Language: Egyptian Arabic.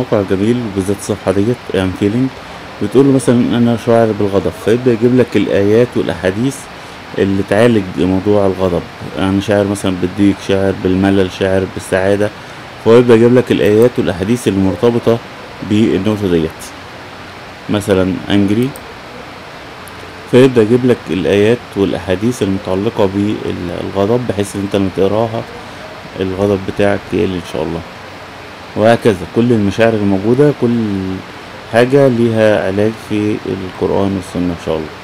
موقع جميل وبالذات الصفحة ديت ام فيلينج بتقول له مثلا انا شاعر بالغضب فيبدأ يجيب لك الايات والاحاديث اللي تعالج موضوع الغضب انا شاعر مثلا بالضيق شاعر بالملل شاعر بالسعادة فهو يبدأ يجيب لك الايات والاحاديث المرتبطة بالنقطة ديت مثلا انجري فيبدأ يجيب لك الآيات والأحاديث المتعلقة بالغضب بحيث إن أنت لما تقراها الغضب بتاعك يقل إن شاء الله وهكذا كل المشاعر الموجودة كل حاجة ليها علاج في القرآن والسنة إن شاء الله